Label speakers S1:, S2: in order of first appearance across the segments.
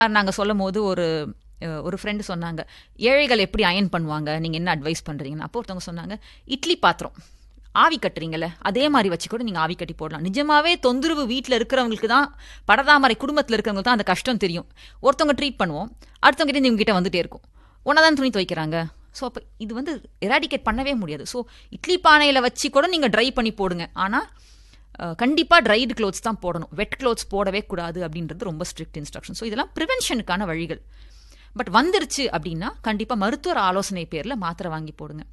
S1: நாங்கள் சொல்லும் போது ஒரு அஹ், ஒரு ஃப்ரெண்டு சொன்னாங்க ஏழைகள் எப்படி அயன் பண்ணுவாங்க நீங்கள் என்ன அட்வைஸ் பண்ணுறீங்கன்னு அப்போ ஒருத்தவங்க சொன்னாங்க இட்லி பாத்திரம் ஆவி கட்டுறீங்கல்ல அதே மாதிரி வச்சு கூட நீங்கள் ஆவி கட்டி போடலாம் நிஜமாவே தொந்தரவு வீட்டில் இருக்கிறவங்களுக்கு தான் படதாமரை குடும்பத்தில் இருக்கிறவங்களுக்கு தான் அந்த கஷ்டம் தெரியும் ஒருத்தவங்க ட்ரீட் பண்ணுவோம் அடுத்தவங்க கிட்ட இவங்க கிட்ட வந்துட்டே இருக்கும் ஒன்றா தான் துணி துவைக்கிறாங்க ஸோ அப்போ இது வந்து எராடிகேட் பண்ணவே முடியாது ஸோ இட்லி பானையில் வச்சு கூட நீங்கள் ட்ரை பண்ணி போடுங்க ஆனால் கண்டிப்பாக ட்ரைடு க்ளோத்ஸ் தான் போடணும் வெட் க்ளோத்ஸ் போடவே கூடாது அப்படின்றது ரொம்ப ஸ்ட்ரிக்ட் இன்ஸ்ட்ரக்ஷன் ஸோ இதெல்லாம் ப்ரிவென்ஷனுக்கான வழிகள் பட் வந்துருச்சு அப்படின்னா கண்டிப்பாக மருத்துவர் ஆலோசனை பேரில் மாத்திரை வாங்கி போடுங்க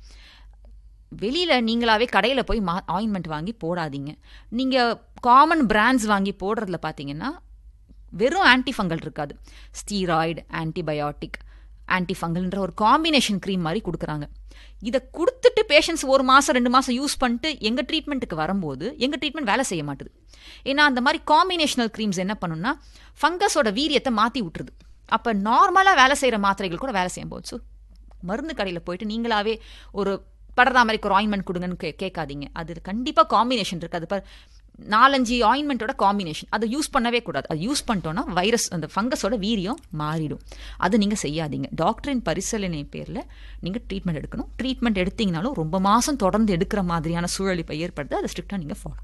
S1: வெளியில் நீங்களாவே கடையில் போய் மா ஆயின்மெண்ட் வாங்கி போடாதீங்க நீங்கள் காமன் பிராண்ட்ஸ் வாங்கி போடுறதுல பார்த்தீங்கன்னா வெறும் ஆன்டிஃபங்கல் இருக்காது ஸ்டீராய்டு ஆன்டிபயோட்டிக் ஆன்டிஃபங்கல்ன்ற ஒரு காம்பினேஷன் க்ரீம் மாதிரி கொடுக்குறாங்க இதை கொடுத்துட்டு பேஷண்ட்ஸ் ஒரு மாதம் ரெண்டு மாதம் யூஸ் பண்ணிட்டு எங்கள் ட்ரீட்மெண்ட்டுக்கு வரும்போது எங்கள் ட்ரீட்மெண்ட் வேலை செய்ய மாட்டுது ஏன்னா அந்த மாதிரி காம்பினேஷனல் க்ரீம்ஸ் என்ன பண்ணுன்னா ஃபங்கஸோட வீரியத்தை மாற்றி விட்டுருது அப்போ நார்மலாக வேலை செய்கிற மாத்திரைகள் கூட வேலை செய்யும் போது ஸோ மருந்து கடையில் போயிட்டு நீங்களாவே ஒரு படர்தாமரைக்கு ஒரு ஆயின்மெண்ட் கொடுங்கன்னு கே கேட்காதீங்க அது கண்டிப்பாக காம்பினேஷன் இருக்குது அது இப்போ நாலஞ்சு ஆயின்மெண்ட்டோட காம்பினேஷன் அதை யூஸ் பண்ணவே கூடாது அது யூஸ் பண்ணிட்டோன்னா வைரஸ் அந்த ஃபங்கஸோட வீரியம் மாறிடும் அது நீங்கள் செய்யாதீங்க டாக்டரின் பரிசீலனை பேரில் நீங்கள் ட்ரீட்மெண்ட் எடுக்கணும் ட்ரீட்மெண்ட் எடுத்தீங்கனாலும் ரொம்ப மாதம் தொடர்ந்து எடுக்கிற மாதிரியான சூழல் இப்போ ஏற்படுது அதை ஸ்ட்ரிக்டாக நீங்கள் ஃபாலோ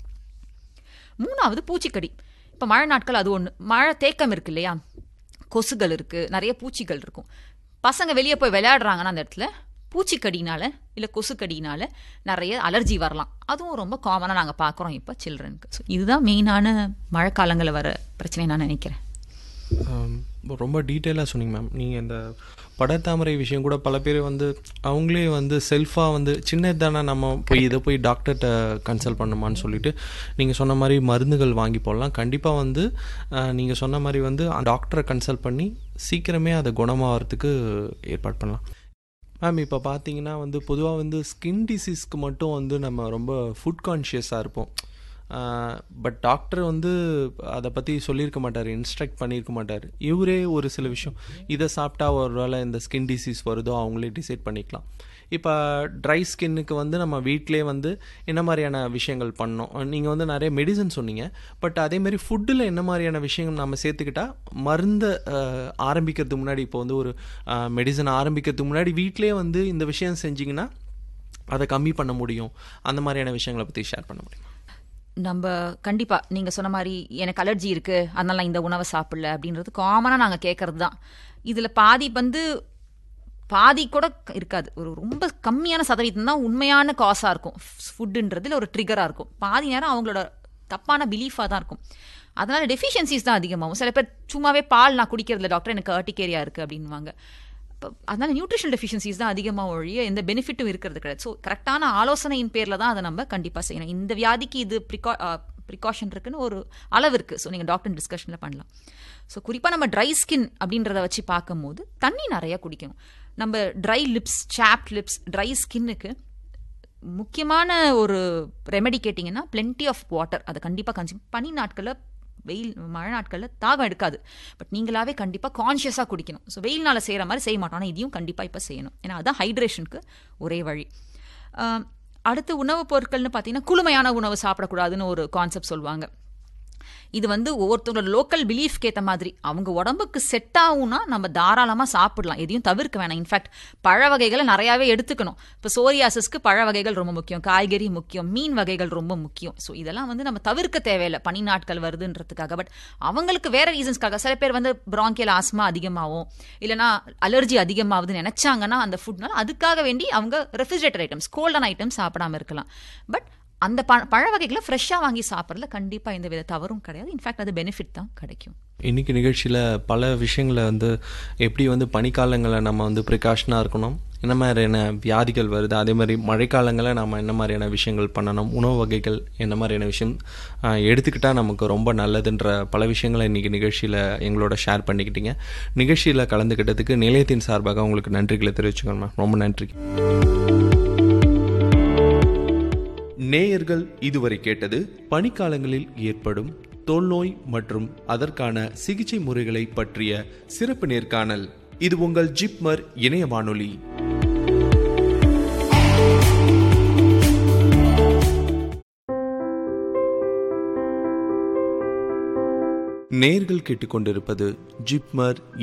S1: மூணாவது பூச்சிக்கடி இப்போ மழை நாட்கள் அது ஒன்று மழை தேக்கம் இருக்கு இல்லையா கொசுகள் இருக்குது நிறைய பூச்சிகள் இருக்கும் பசங்க வெளியே போய் விளையாடுறாங்கன்னா அந்த இடத்துல பூச்சிக்கடினால இல்லை கொசுக்கடினால நிறைய அலர்ஜி வரலாம் அதுவும் ரொம்ப காமனாக நாங்கள் பார்க்குறோம் இப்போ சில்ட்ரனுக்கு ஸோ இதுதான் மெயினான மழைக்காலங்களில் வர பிரச்சனை நான் நினைக்கிறேன்
S2: ஆம், ரொம்ப டீட்டெயிலாக சொன்னீங்க மேம் நீங்கள் இந்த படத்தாமரை விஷயம் கூட பல பேர் வந்து அவங்களே வந்து செல்ஃபாக வந்து சின்னது தானே நம்ம போய் இதை போய் டாக்டர்கிட்ட கன்சல்ட் பண்ணுமான்னு சொல்லிட்டு நீங்கள் சொன்ன மாதிரி மருந்துகள் வாங்கி போடலாம் கண்டிப்பாக வந்து நீங்கள் சொன்ன மாதிரி வந்து டாக்டரை கன்சல்ட் பண்ணி சீக்கிரமே அதை குணமாகறதுக்கு ஏற்பாடு பண்ணலாம் மேம் இப்போ பார்த்தீங்கன்னா வந்து பொதுவாக வந்து ஸ்கின் டிசீஸ்க்கு மட்டும் வந்து நம்ம ரொம்ப ஃபுட் கான்ஷியஸாக இருப்போம் பட் டாக்டர் வந்து அதை பற்றி சொல்லியிருக்க மாட்டார் இன்ஸ்ட்ரக்ட் பண்ணியிருக்க மாட்டார் இவரே ஒரு சில விஷயம் இதை சாப்பிட்டா ஒரு வேளை இந்த ஸ்கின் டிசீஸ் வருதோ அவங்களே டிசைட் பண்ணிக்கலாம் இப்போ ட்ரை ஸ்கின்னுக்கு வந்து நம்ம வீட்டிலே வந்து என்ன மாதிரியான விஷயங்கள் பண்ணோம் நீங்கள் வந்து நிறைய மெடிசன் சொன்னீங்க பட் அதேமாதிரி ஃபுட்டில் என்ன மாதிரியான விஷயங்கள் நம்ம சேர்த்துக்கிட்டா மருந்தை அஹ், ஆரம்பிக்கிறதுக்கு முன்னாடி இப்போ வந்து ஒரு மெடிசன் ஆரம்பிக்கிறதுக்கு முன்னாடி வீட்டிலே வந்து இந்த விஷயம் செஞ்சிங்கன்னா அதை கம்மி பண்ண முடியும் அந்த மாதிரியான விஷயங்களை பற்றி ஷேர் பண்ண முடியும்
S1: நம்ம கண்டிப்பா நீங்க சொன்ன மாதிரி எனக்கு அலர்ஜி இருக்கு அதனால நான் இந்த உணவை சாப்பிடல அப்படின்றது காமனா நாங்க கேட்கறது தான் இதுல பாதி வந்து பாதி கூட இருக்காது ஒரு ரொம்ப கம்மியான சதவீதம் தான் உண்மையான காசாக இருக்கும் ஃபுட்டுன்றதுல ஒரு ட்ரிகராக இருக்கும் பாதி நேரம் அவங்களோட தப்பான பிலீஃபாக தான் இருக்கும் அதனால டெஃபிஷியன்சிஸ் தான் அதிகமாகும் சில பேர் சும்மாவே பால் நான் குடிக்கிறதுல டாக்டர் எனக்கு அர்டிகேரியா இருக்குது அப்படின்வாங்க இப்போ அதனால நியூட்ரிஷன் டெஃபிஷியன்சிஸ் தான் அதிகமாக ஒழிய எந்த பெனிஃபிட்டும் இருக்கிறது கிடையாது ஸோ கரெக்டான ஆலோசனையின் பேரில் தான் அதை நம்ம கண்டிப்பாக செய்யணும் இந்த வியாதிக்கு இது ப்ரிகா ப்ரிகாஷன் இருக்குன்னு ஒரு அளவு இருக்குது ஸோ நீங்கள் டாக்டர் டிஸ்கஷனில் பண்ணலாம் ஸோ குறிப்பாக நம்ம ட்ரை ஸ்கின் அப்படின்றத வச்சு பார்க்கும்போது தண்ணி நிறையா குடிக்கணும் நம்ம dry lips chap lips dry ஸ்கின்னுக்கு முக்கியமான ஒரு ரெமெடி கேட்டிங்கன்னா plenty ஆஃப் வாட்டர் அதை கண்டிப்பாக கன்சியூம் பனி நாட்களில் வெயில் மழை நாட்களில் தாகம் எடுக்காது பட் நீங்களாவே கண்டிப்பாக கான்ஷியஸாக குடிக்கணும் ஸோ வெயில்னால செய்கிற மாதிரி செய்ய மாட்டோம் ஆனால் இதையும் கண்டிப்பாக இப்போ செய்யணும் ஏன்னா அதான் ஹைட்ரேஷனுக்கு ஒரே வழி ஆம், அடுத்து உணவுப் பொருட்கள்னு பார்த்தீங்கன்னா குளுமையான உணவு சாப்பிடக்கூடாதுன்னு ஒரு கான்செப்ட் சொல்லுவாங்க இது வந்து ஒவ்வொருத்தவங்களோட லோக்கல் பிலீஃப்க்கு ஏற்ற மாதிரி அவங்க உடம்புக்கு செட் ஆகும்னா நம்ம தாராளமாக சாப்பிடலாம் எதையும் தவிர்க்க வேணாம் இன்ஃபேக்ட் பழ வகைகளை நிறையாவே எடுத்துக்கணும் இப்போ சோரியாசிஸ்க்கு பழ வகைகள் ரொம்ப முக்கியம் காய்கறி முக்கியம் மீன் வகைகள் ரொம்ப முக்கியம் ஸோ இதெல்லாம் வந்து நம்ம தவிர்க்க தேவையில்லை பனி நாட்கள் வருதுன்றதுக்காக பட் அவங்களுக்கு வேற ரீசன்ஸ்க்காக சில பேர் வந்து பிராங்கியல் ஆஸ்மா அதிகமாகும் இல்லைனா அலர்ஜி அதிகமாகுதுன்னு நினைச்சாங்கன்னா அந்த ஃபுட்னால அதுக்காக வேண்டி அவங்க ரெஃப்ரிஜரேட்டர் ஐட்டம்ஸ் கோல்டன் ஐட்டம்ஸ் சாப்பிடாம இருக்கலாம் பட் அந்த ப பழ வகைகளை ஃப்ரெஷ்ஷாக வாங்கி சாப்பிட்றதுல கண்டிப்பாக எந்த வித தவறும் கிடையாது இன்ஃபேக்ட் அது பெனிஃபிட் தான் கிடைக்கும்
S2: இன்னைக்கு நிகழ்ச்சியில் பல விஷயங்களை வந்து எப்படி வந்து பனிக்காலங்களில் நம்ம வந்து ப்ரிகாஷனாக இருக்கணும் என்ன மாதிரியான வியாதிகள் வருது அதே மாதிரி மழைக்காலங்களில் நம்ம என்ன மாதிரியான விஷயங்கள் பண்ணணும் உணவு வகைகள் என்ன மாதிரியான விஷயம் ஆஹ், எடுத்துக்கிட்டா நமக்கு ரொம்ப நல்லதுன்ற பல விஷயங்களை இன்னைக்கு நிகழ்ச்சியில் எங்களோட ஷேர் பண்ணிக்கிட்டீங்க நிகழ்ச்சியில் கலந்துக்கிட்டதுக்கு நிலையத்தின் சார்பாக உங்களுக்கு நன்றிகளை தெரிவிச்சுக்கணும் மேம் ரொம்ப நன்றி நேயர்கள் இதுவரை கேட்டது பனிக்காலங்களில் ஏற்படும் தோல்நோய் மற்றும் அதற்கான சிகிச்சை முறைகளை பற்றிய சிறப்பு நேர்காணல் இது உங்கள் ஜிப்மர் இணைய வானொலி
S3: நேர்கள் கேட்டுக்கொண்டிருப்பது ஜிப்மர்